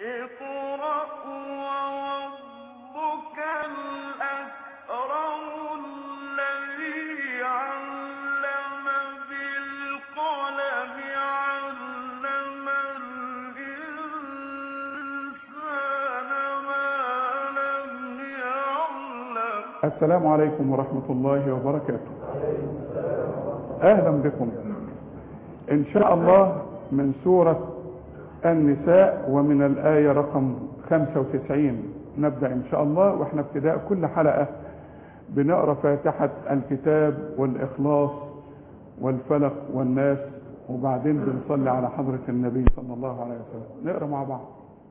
اقرأ وربك الأكرم الذي علم بالقلم علم الإنسان ما لم يعلم السلام عليكم ورحمة الله وبركاته أهلا بكم إن شاء الله من سورة النساء ومن الآية رقم 95 نبدأ إن شاء الله وإحنا ابتداء كل حلقة بنقرأ فاتحة الكتاب والإخلاص والفلق والناس وبعدين بنصلي على حضرة النبي صلى الله عليه وسلم نقرأ مع بعض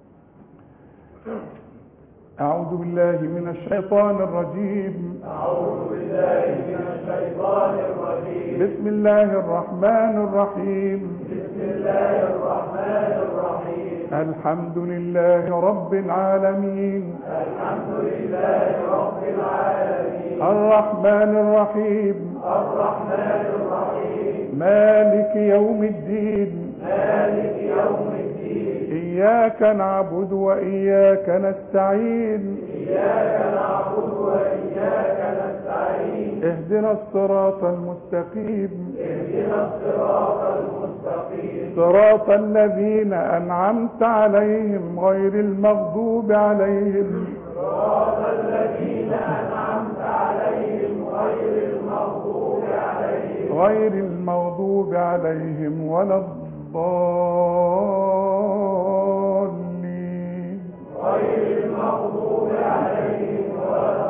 أعوذ بالله من الشيطان الرجيم أعوذ بالله من الشيطان الرجيم بسم الله الرحمن الرحيم بسم الله الرحمن الرحيم الحمد لله رب العالمين الحمد لله رب العالمين الرحمن الرحيم الرحمن الرحيم مالك يوم الدين مالك يوم الدين إياك نعبد وإياك نستعين إياك نعبد وإياك نستعين اهدنا الصراط المستقيم اهدنا الصراط المستقيم صراط الذين أنعمت عليهم غير المغضوب عليهم صراط الذين أنعمت عليهم غير المغضوب عليهم غير المغضوب عليهم ولا الضالين غير المغضوب عليهم ولا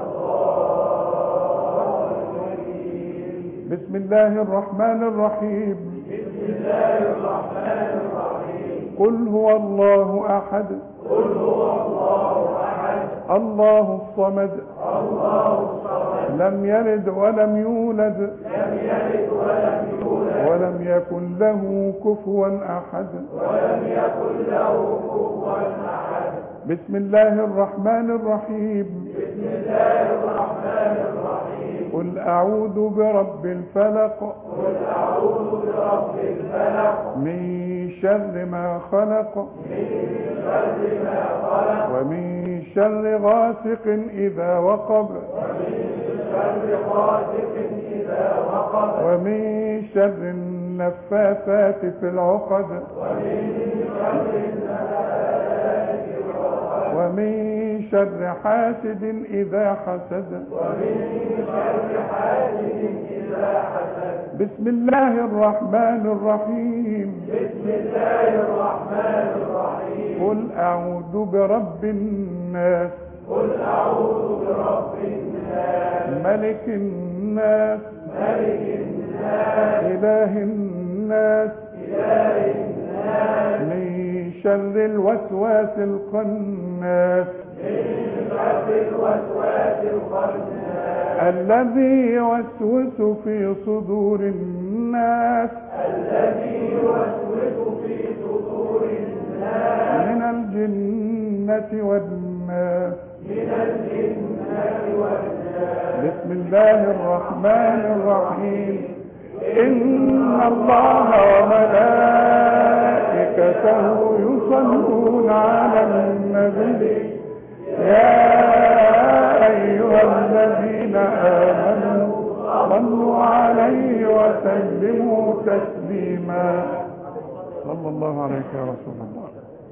الضالين بسم الله الرحمن الرحيم بسم الله الرحمن الرحيم قل هو الله أحد قل هو الله أحد الله الصمد الله الصمد لم يلد ولم يولد لم يلد ولم يولد ولم يكن له كفوا أحد ولم يكن له كفوا أحد بسم الله الرحمن الرحيم بسم الله الرحمن الرحيم قل أعوذ برب الفلق قل أعوذ برب الفلق من شر ما خلق من شر ما خلق ومن شر غاسق إذا وقب ومن شر غاسق إذا وقب ومن شر النفاثات في العقد ومن شر النفاثات في العقد ومن شر حاسد إذا حسد ومن شر حاسد إذا حسد بسم الله الرحمن الرحيم بسم الله الرحمن الرحيم قل أعوذ برب الناس قل أعوذ برب الناس ملك الناس ملك الناس إله الناس إله الناس من شر الوسواس الخناس من شر الوسواس الخناس الذي يوسوس في صدور الناس الذي يوسوس في صدور الناس من الجنة والناس من الجنة والناس بسم الله الرحمن الرحيم إن الله وملائكته يصلون على النبي يا أيها الذين آمنوا صلوا عليه وسلموا تسليما صلى الله عليك يا رسول الله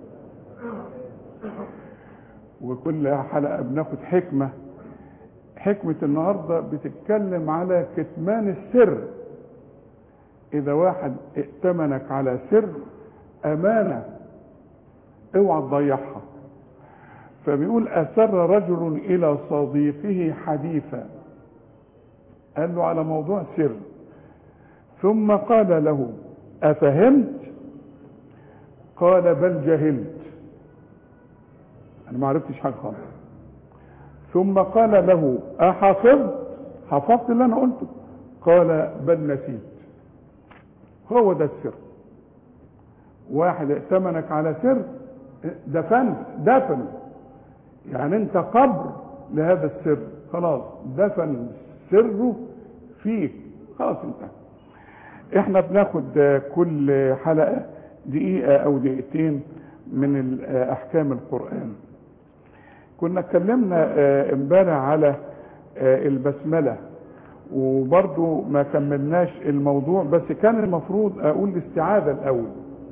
وكل حلقة بناخد حكمة حكمة النهاردة بتتكلم على كتمان السر إذا واحد ائتمنك على سر أمانة اوعى تضيعها فبيقول أسر رجل إلى صديقه حديثا قال له على موضوع سر ثم قال له أفهمت قال بل جهلت أنا ما عرفتش حاجة خالص ثم قال له أحفظت حفظت اللي أنا قلته قال بل نسيت هو ده السر واحد ائتمنك على سر دفنت دفن يعني انت قبر لهذا السر خلاص دفن سره فيك خلاص انت احنا بناخد كل حلقة دقيقة او دقيقتين من ال- آه، احكام القرآن كنا اتكلمنا آه، امبارح على آه، البسملة وبرضو ما كملناش الموضوع بس كان المفروض اقول الاستعاذة الاول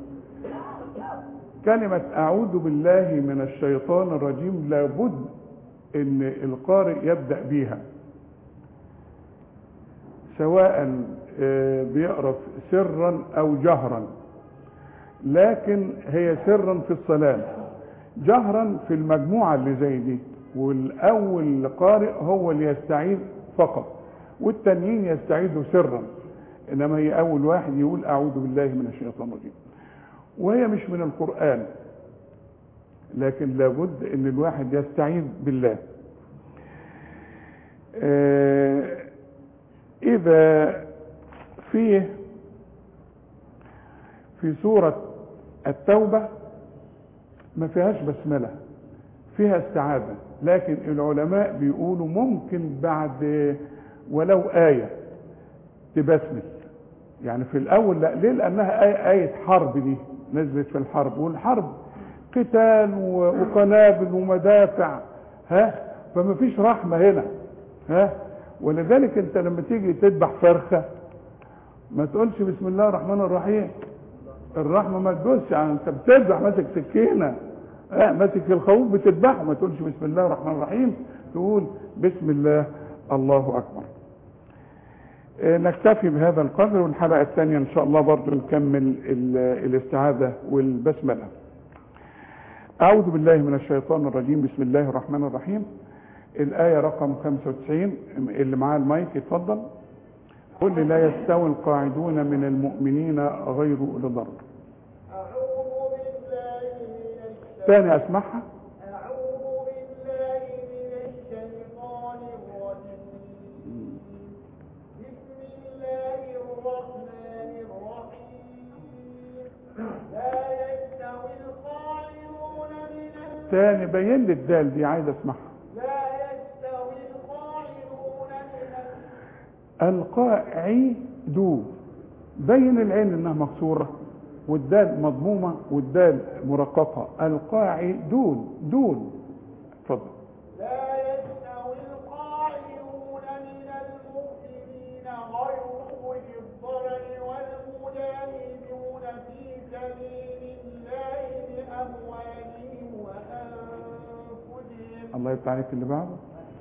كلمة اعوذ بالله من الشيطان الرجيم لابد ان القارئ يبدأ بيها سواء آه، بيقرا سرا او جهرا لكن هي سرا في الصلاة جهرا في المجموعة اللي زي دي والاول قارئ هو اللي يستعيذ فقط والتانيين يستعيذوا سرا انما هي اول واحد يقول اعوذ بالله من الشيطان الرجيم وهي مش من القرآن لكن لابد ان الواحد يستعيذ بالله آه، اذا فيه في سورة التوبة ما فيهاش بسملة فيها استعاذة لكن العلماء بيقولوا ممكن بعد ولو آية تبسمل يعني في الأول لا ليه لأنها آية, آية حرب دي نزلت في الحرب والحرب قتال و- وقنابل ومدافع ها فما فيش رحمة هنا ها ولذلك انت لما تيجي تذبح فرخة ما تقولش بسم الله الرحمن الرحيم الرحمة ما تدوسش يعني انت بتذبح ماسك سكينة اه ماسك الخروف بتذبحه ما تقولش بسم الله الرحمن الرحيم تقول بسم الله الله اكبر اه نكتفي بهذا القدر والحلقة الثانية ان شاء الله برضو نكمل ال- الاستعاذة والبسملة اعوذ بالله من الشيطان الرجيم بسم الله الرحمن الرحيم الآية رقم 95 اللي معاه المايك يتفضل قل لا يستوي القاعدون من المؤمنين غير أولي ضرر أعوذ بالله من الشيطان ثاني أسمعها أعوذ بالله من الشيطان الرجيم بسم الله الرحمن الرحيم لا يستوي القاعدون من ال- ثاني بين لي الدال دي عايز أسمعها لا يستوي القاعدون من ال- القاعدون بين العين انها مكسوره والدال مضمومه والدال مرققه القاعدون دون اتفضل لا يستوي القاعدون من المؤمنين غير أولي الضرر والمجاهدون في سبيل الله بأموالهم وأنفسهم الله يفتح عليك اللي بعده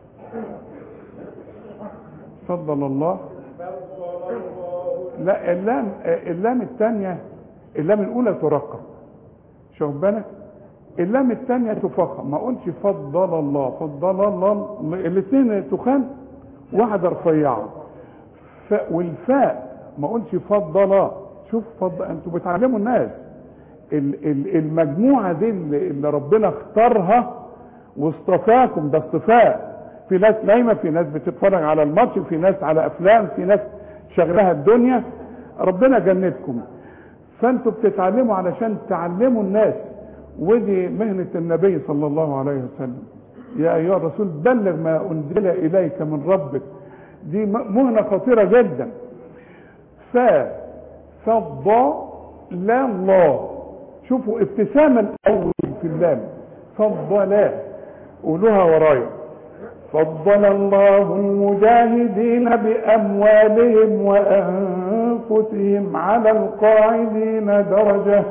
فضل الله فضل الله لا اللام اللام الثانيه اللام الاولى ترقق شوف بالك اللام الثانيه تفخم ما اقولش فضل الله فضل الله الاثنين تخان واحده رفيعه ف والفاء ما اقولش فضل شوف فضل انتوا بتعلموا الناس ال- ال- المجموعه دي اللي اللي ربنا اختارها واصطفاكم ده اصطفاء في ناس نايمه في ناس بتتفرج على الماتش في ناس على افلام في ناس شغلها الدنيا ربنا جنتكم فانتوا بتتعلموا علشان تعلموا الناس ودي مهنة النبي صلى الله عليه وسلم يا أيها الرسول بلغ ما أنزل إليك من ربك دي م- مهنة خطيرة جدا ف فضل الله شوفوا ابتسامة الأول في اللام فضل قولوها ورايا فضل الله المجاهدين بأموالهم وأنفسهم على القاعدين درجة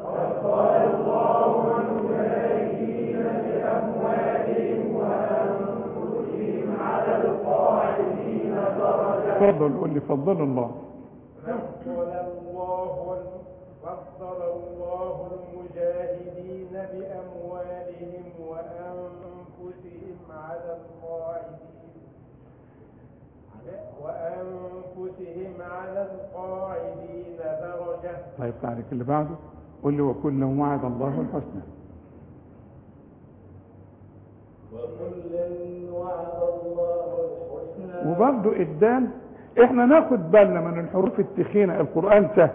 تفضل قول لي فضل الله فضل الله فضل الله المجاهدين بأموالهم وأنفسهم على القاعدين وأنفسهم على القاعدين درجة الله يفتح عليك اللي بعده قول لي وكل وعد الله الحسنى وكلا وعد الله الحسنى وبرضه الدال احنا ناخد بالنا من الحروف التخينه القران سهل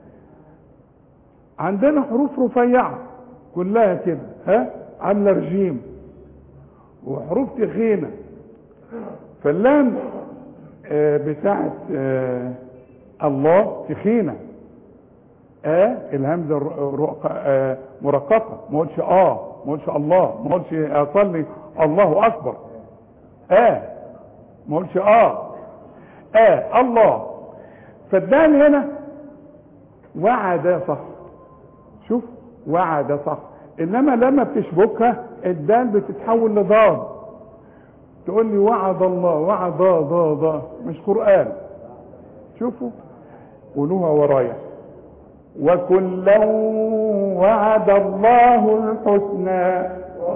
عندنا حروف رفيعه كلها كده ها عامله رجيم وحروف تخينه فاللام آه، بتاعت آه، الله تخينه اه الهمزه ر- ر- آه مرققه ما قلتش اه ما قلتش الله ما قلتش اصلي الله اكبر اه ما قلتش اه اه الله فالدال هنا وعد صح شوف وعد صح انما لما بتشبكها الدال بتتحول لضاد تقول لي وعد الله وعد ضا ضا ضا مش قران شوفوا قولوها ورايا وكلا وعد الله الحسنى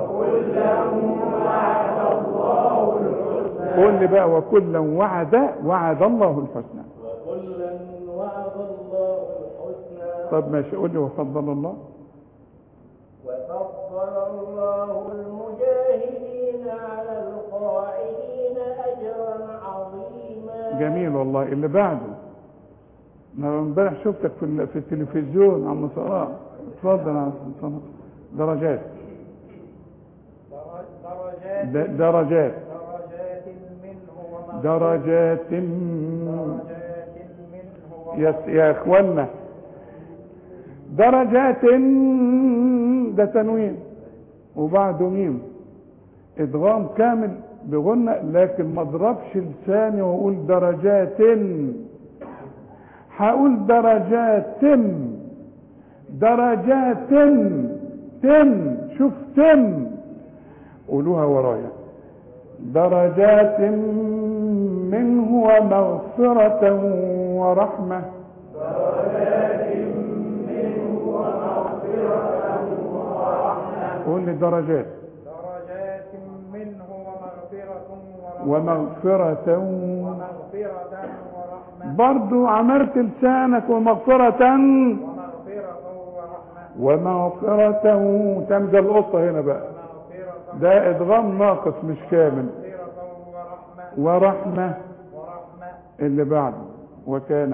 قول لي بقى وكلا وعد وعد الله الحسنى وكلا وعد الله الحسنى طب ماشي قول لي وفضل الله وفضل الله المجاهدين على القاعدين أجرا عظيما جميل والله اللي بعده انا امبارح شفتك في ال- في التلفزيون عم صلاح اتفضل يا عم صلاح درجات درجات د- درجات درجات منه ومغفرة درجات درجات منه يا يا اخوانا درجات ده تنوين وبعده ميم ادغام كامل بغنى لكن ما اضربش لساني واقول درجات هقول درجات درجات تم شوف تم قولوها ورايا درجات منه ومغفرة ورحمة قول لي درجات درجات منه ومغفرة ورحمة ومغفرة ومغفرة ورحمة برضو عمرت لسانك ومغفرة ومغفرة ورحمة ومغفرة تمزى القطة هنا بقى ومغفرة ده ادغام ناقص مش كامل مغفرة ورحمة ورحمة ورحمة اللي بعده وكان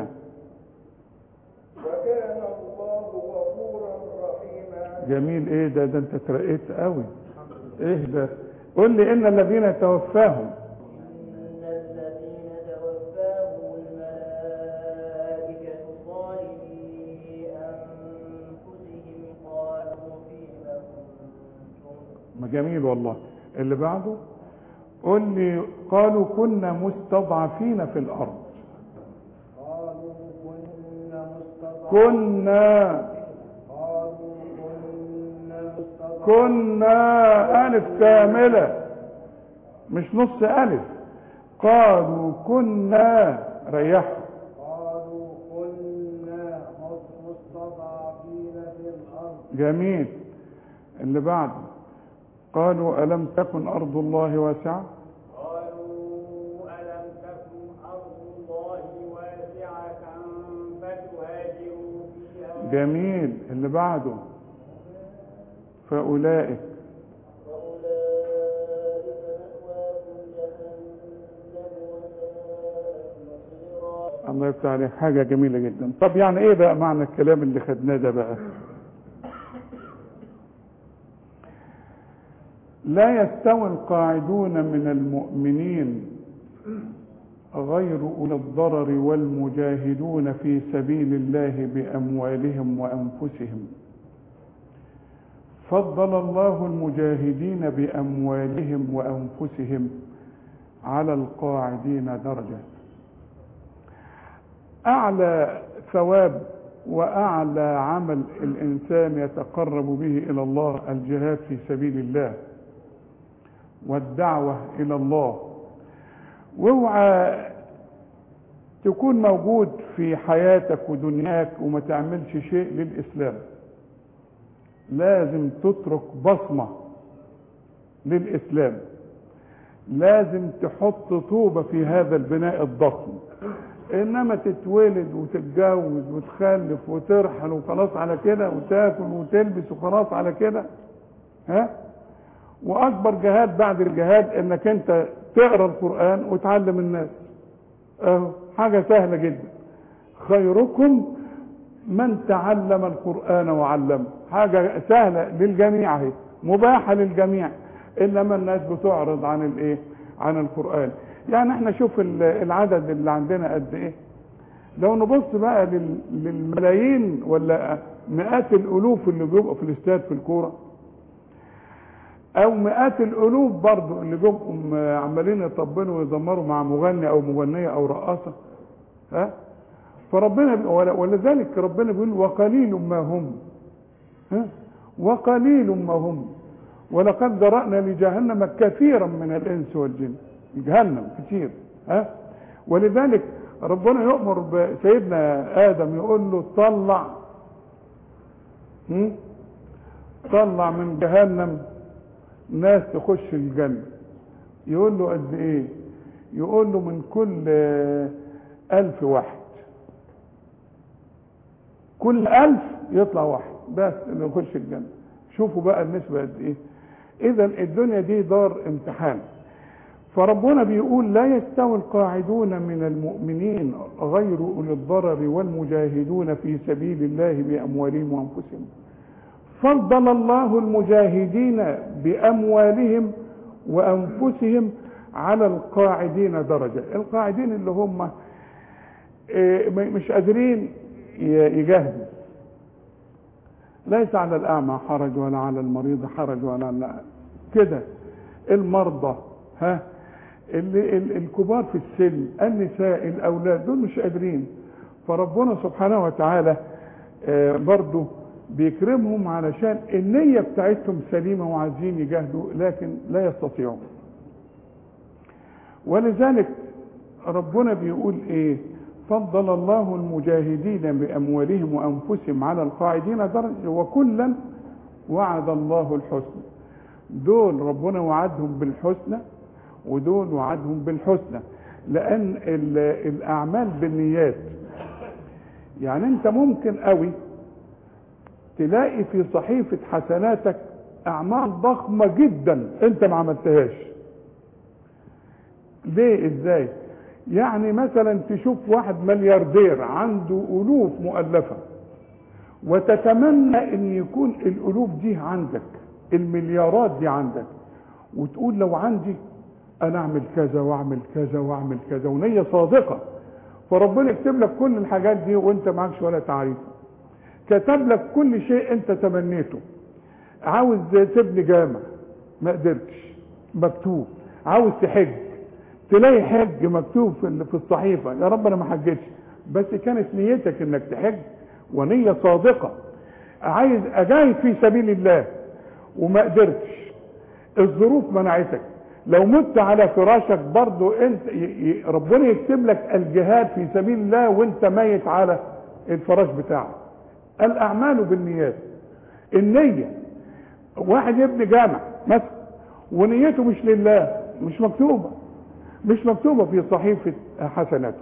وكان الله غفورا رحيما جميل ايه ده ده انت ترقيت قوي ايه ده قول لي ان الذين توفاهم إن الذين توفاهم الملائكة ظالمي أنفسهم قالوا فيما كنتم ما جميل والله اللي بعده قول لي قالوا كنا مستضعفين في الارض قالوا كنا مستضعفين كنا قالوا كنا مستضعفين كنا الف كامله مش نص الف قالوا كنا ريحوا قالوا كنا مستضعفين في الأرض جميل اللي بعده قالوا ألم تكن أرض الله واسعة قالوا ألم تكن أرض الله واسعة فتهاجروا فيها جميل اللي بعده فأولئك وأولئك مأواكم جهنم وساءت مصيرا الله يفتح عليك حاجة جميلة جدا طب يعني ايه بقى معنى الكلام اللي خدناه ده بقى لا يستوي القاعدون من المؤمنين غير أولي الضرر والمجاهدون في سبيل الله بأموالهم وأنفسهم فضل الله المجاهدين بأموالهم وأنفسهم على القاعدين درجة أعلى ثواب وأعلى عمل الإنسان يتقرب به إلى الله الجهاد في سبيل الله والدعوة إلى الله واوعى تكون موجود في حياتك ودنياك وما تعملش شيء للإسلام لازم تترك بصمة للإسلام لازم تحط طوبة في هذا البناء الضخم انما تتولد وتتجوز وتخلف وترحل وخلاص على كده وتاكل وتلبس وخلاص على كده ها واكبر جهاد بعد الجهاد انك انت تقرا القران وتعلم الناس اهو حاجه سهله جدا خيركم من تعلم القران وعلمه حاجه سهله للجميع اهي مباحه للجميع انما الناس بتعرض عن الايه عن القران يعني احنا شوف ال- العدد اللي عندنا قد ايه لو نبص بقى لل- للملايين ولا مئات الالوف اللي بيبقوا في الاستاد في الكوره او مئات الالوف برضو اللي بيبقوا م- عمالين يطبلوا ويزمروا مع مغني او مغنيه او رقاصه ها فربنا بي- ول- ولذلك ربنا بيقول وقليل ما هم ها وقليل ما هم ولقد ذرأنا لجهنم كثيرا من الانس والجن جهنم كتير ها ولذلك ربنا يؤمر بسيدنا ادم يقول له طلع هم؟ طلع من جهنم ناس تخش الجنة يقول له قد ايه يقول له من كل آه، ألف واحد كل ألف يطلع واحد بس اللي يخش الجنة شوفوا بقى النسبة قد ايه اذا الدنيا دي دار امتحان فربنا بيقول لا يستوي القاعدون من المؤمنين غير اولي الضرر والمجاهدون في سبيل الله باموالهم وانفسهم فضل الله المجاهدين باموالهم وانفسهم على القاعدين درجه القاعدين اللي هم إيه، م- مش قادرين ي- يجاهدوا ليس على الاعمى حرج ولا على المريض حرج ولا على كده المرضى ها اللي ال- الكبار في السن النساء الاولاد دول مش قادرين فربنا سبحانه وتعالى آه، برضه بيكرمهم علشان النية بتاعتهم سليمة وعايزين يجاهدوا لكن لا يستطيعون ولذلك ربنا بيقول ايه فضل الله المجاهدين باموالهم وانفسهم على القاعدين درجه وكلا وعد الله الحسنى دول ربنا وعدهم بالحسنى ودول وعدهم بالحسنى لان ال- الاعمال بالنيات يعني انت ممكن قوي تلاقي في صحيفة حسناتك اعمال ضخمة جدا انت ما عملتهاش ليه ازاي يعني مثلا تشوف واحد ملياردير عنده الوف مؤلفة وتتمنى ان يكون الالوف دي عندك المليارات دي عندك وتقول لو عندي انا اعمل كذا واعمل كذا واعمل كذا ونية صادقة فربنا يكتب لك كل الحاجات دي وانت معكش ولا تعريف كتب لك كل شيء انت تمنيته عاوز تبني جامع ما قدرتش مكتوب عاوز تحج تلاقي حج مكتوب في ال- في الصحيفه يا رب انا ما حجتش بس كانت نيتك انك تحج ونيه صادقه عايز اجاهد في سبيل الله وما قدرتش الظروف منعتك لو مت على فراشك برضو انت ي- ي- ربنا يكتب لك الجهاد في سبيل الله وانت ميت على الفراش بتاعك الاعمال بالنيات النيه واحد يبني جامع مثلا ونيته مش لله مش مكتوبه مش مكتوبه في صحيفه حسناته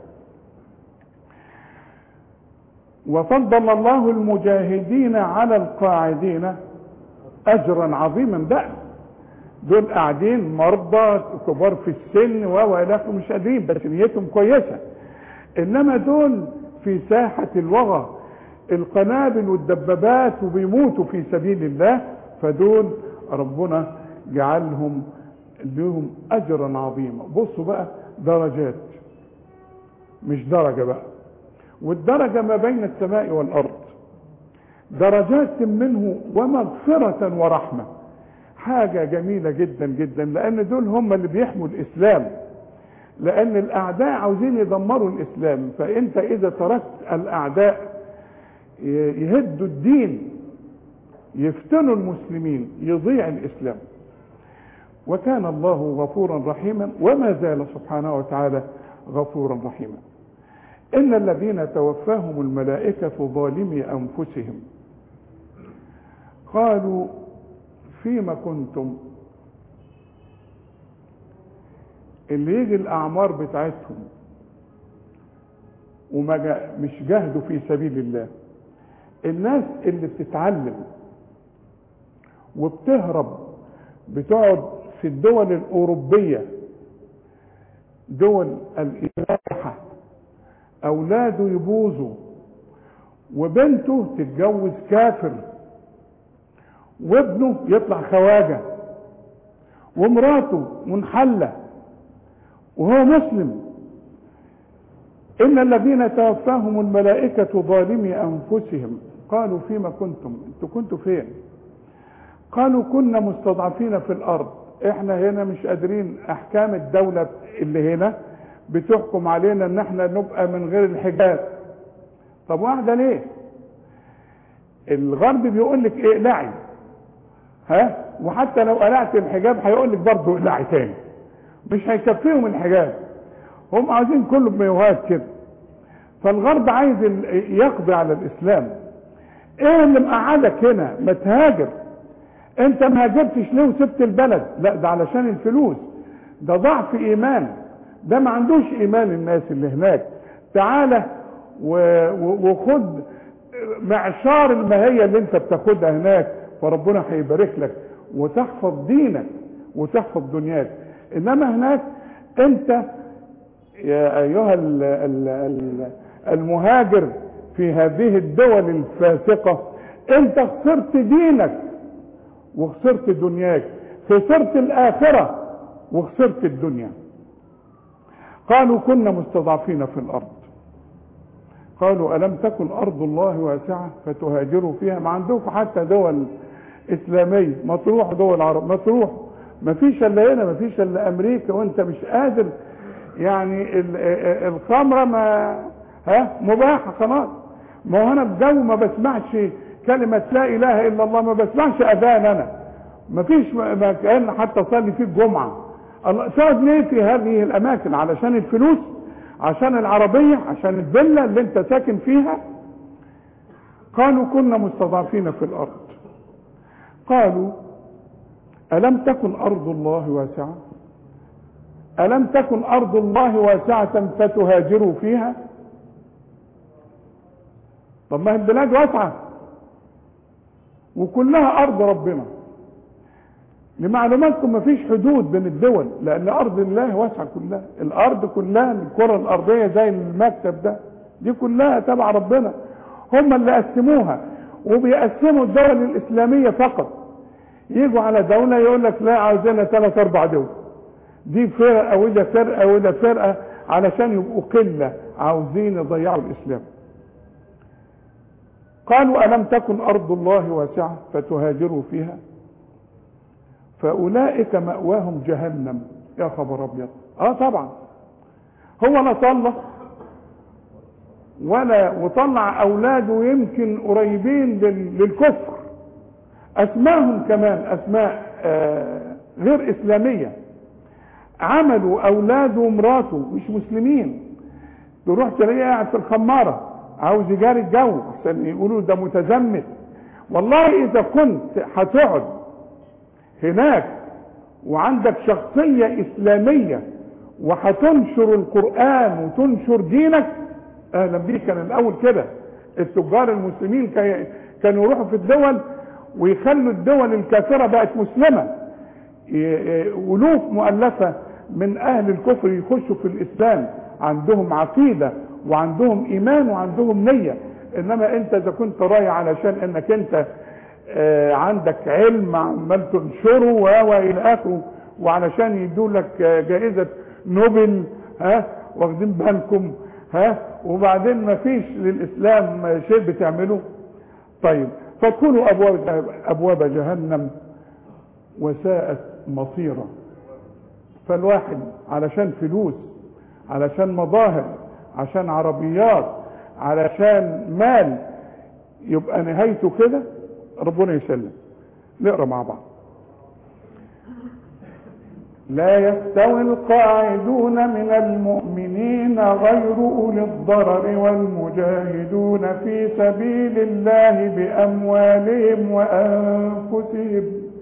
وفضل الله المجاهدين على القاعدين اجرا عظيما بقى دول قاعدين مرضى كبار في السن و الى آخره مش قادرين بس نيتهم كويسه انما دول في ساحه الوغى القنابل والدبابات وبيموتوا في سبيل الله فدول ربنا جعلهم لهم اجرا عظيما بصوا بقى درجات مش درجه بقى والدرجه ما بين السماء والارض درجات منه ومغفره ورحمه حاجه جميله جدا جدا لان دول هم اللي بيحموا الاسلام لان الاعداء عاوزين يدمروا الاسلام فانت اذا تركت الاعداء يهدوا الدين يفتنوا المسلمين يضيع الاسلام وكان الله غفورا رحيما وما زال سبحانه وتعالى غفورا رحيما ان الذين توفاهم الملائكه ظالمي انفسهم قالوا فيما كنتم اللي يجي الاعمار بتاعتهم وما جا مش جاهدوا في سبيل الله الناس اللي بتتعلم وبتهرب بتقعد في الدول الأوروبية دول الإباحة أولاده يبوظوا وبنته تتجوز كافر وابنه يطلع خواجة ومراته منحلة وهو مسلم إن الذين توفاهم الملائكة ظالمي أنفسهم قالوا فيما كنتم انتوا كنتوا فين قالوا كنا مستضعفين في الأرض احنا هنا مش قادرين أحكام الدولة اللي هنا بتحكم علينا ان احنا نبقى من غير الحجاب طب واحدة ليه الغرب بيقول لك اقلعي ها وحتى لو قلعت الحجاب هيقول لك برضه اقلعي تاني مش هيكفيهم الحجاب هم عايزين كله بميوهات كده فالغرب عايز ال- يقضي على الاسلام ايه اللي مقعدك هنا ما تهاجر انت ما هاجرتش ليه وسبت البلد لا ده علشان الفلوس ده ضعف ايمان ده ما عندوش ايمان الناس اللي هناك تعالى و- و- وخد معشار الماهية اللي انت بتاخدها هناك فربنا هيبارك لك وتحفظ دينك وتحفظ دنياك انما هناك انت يا ايها ال- ال- ال- المهاجر في هذه الدول الفاسقة انت خسرت دينك وخسرت دنياك خسرت الاخرة وخسرت الدنيا قالوا كنا مستضعفين في الارض قالوا ألم تكن أرض الله واسعة فتهاجروا فيها ما عندكم حتى دول إسلامية ما تروح دول عرب ما تروح ما فيش إلا هنا ما فيش إلا أمريكا وأنت مش قادر يعني ال- ال- الخمرة ما ها مباحة خلاص ما هو أنا الجو ما بسمعش كلمة لا إله إلا الله ما بسمعش أذان أنا ما فيش مكان حتى أصلي فيه الجمعة الله تقعد ليه في هذه الأماكن علشان الفلوس عشان العربية عشان الفيلا اللي انت ساكن فيها قالوا كنا مستضعفين في الارض قالوا الم تكن ارض الله واسعة الم تكن ارض الله واسعة فتهاجروا فيها طب ما هي البلاد واسعة وكلها ارض ربنا لمعلوماتكم مفيش حدود بين الدول لان ارض الله واسعه كلها الارض كلها الكره الارضيه زي المكتب ده دي كلها تبع ربنا هم اللي قسموها وبيقسموا الدول الاسلاميه فقط يجوا على دوله يقول لك لا عاوزينها ثلاث اربع دول دي فرقه وده فرقه وده فرقه علشان يبقوا قله عاوزين يضيعوا الاسلام قالوا الم تكن ارض الله واسعه فتهاجروا فيها فاولئك ماواهم جهنم يا خبر ابيض اه طبعا هو لا طلق ولا وطلع اولاده يمكن قريبين لل- للكفر اسماءهم كمان اسماء آه غير اسلاميه عملوا اولاده ومراته مش مسلمين تروح تلاقيه قاعد في الخماره عاوز يجاري الجو عشان يقولوا ده متزمت والله اذا كنت هتقعد هناك وعندك شخصية إسلامية وهتنشر القرآن وتنشر دينك أهلا بيك كان الأول كده التجار المسلمين كي- كانوا يروحوا في الدول ويخلوا الدول الكافرة بقت مسلمة ي- ي- ألوف مؤلفة من أهل الكفر يخشوا في الإسلام عندهم عقيدة وعندهم إيمان وعندهم نية إنما أنت إذا كنت رايح علشان إنك أنت آه، عندك علم عمال تنشره و و الى اخره وعلشان يدوا لك آه، جائزه نوبل ها واخدين بالكم ها وبعدين ما فيش للاسلام شيء بتعمله طيب فادخلوا ابواب ابواب جهنم وساءت مصيرا فالواحد علشان فلوس علشان مظاهر عشان عربيات علشان مال يبقى نهايته كده ربنا يسلم نقرا مع بعض لا يستوي القاعدون من المؤمنين غير اولي الضرر والمجاهدون في سبيل الله باموالهم وانفسهم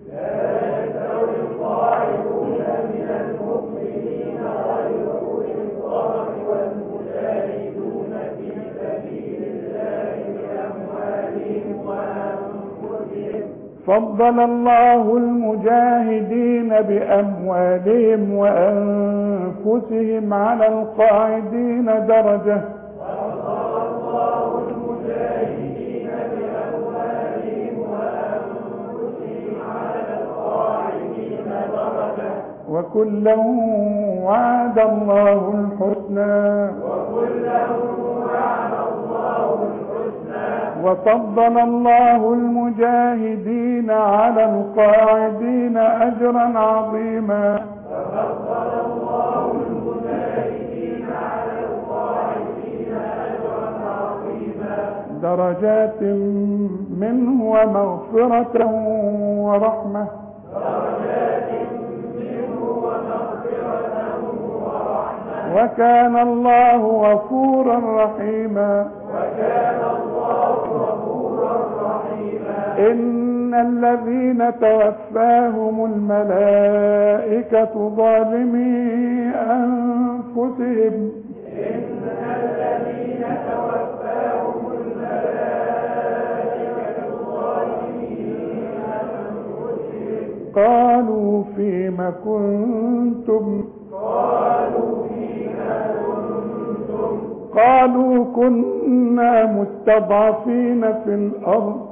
فضل الله المجاهدين بأموالهم وأنفسهم على القاعدين درجة وكلا وعد الله الحسنى وفضل الله المجاهدين على القاعدين أجرا عظيما درجات منه ومغفرة ورحمة وكان الله غفورا رحيما إن الذين توفاهم الملائكة ظالمي أنفسهم قالوا فيم كنتم قالوا كنا مستضعفين في الأرض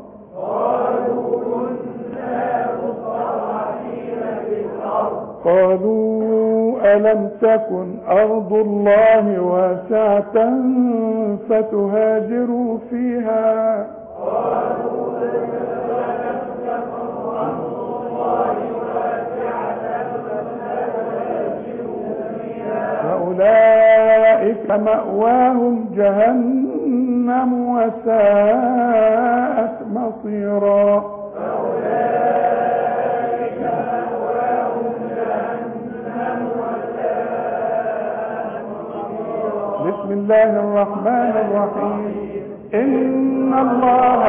قالوا ألم تكن أرض الله واسعة فتهاجروا فيها فأولئك مأواهم جهنم وساءت مصيرا بسم الله الرحمن الرحيم إن الله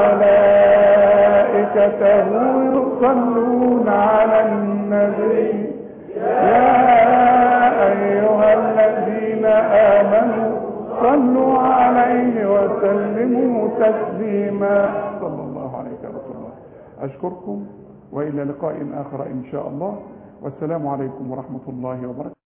وملائكته يصلون على النبي يا أيها الذين آمنوا صلوا عليه وسلموا تسليما صلى الله عليه رسول الله أشكركم وإلى لقاء آخر إن شاء الله والسلام عليكم ورحمة الله وبركاته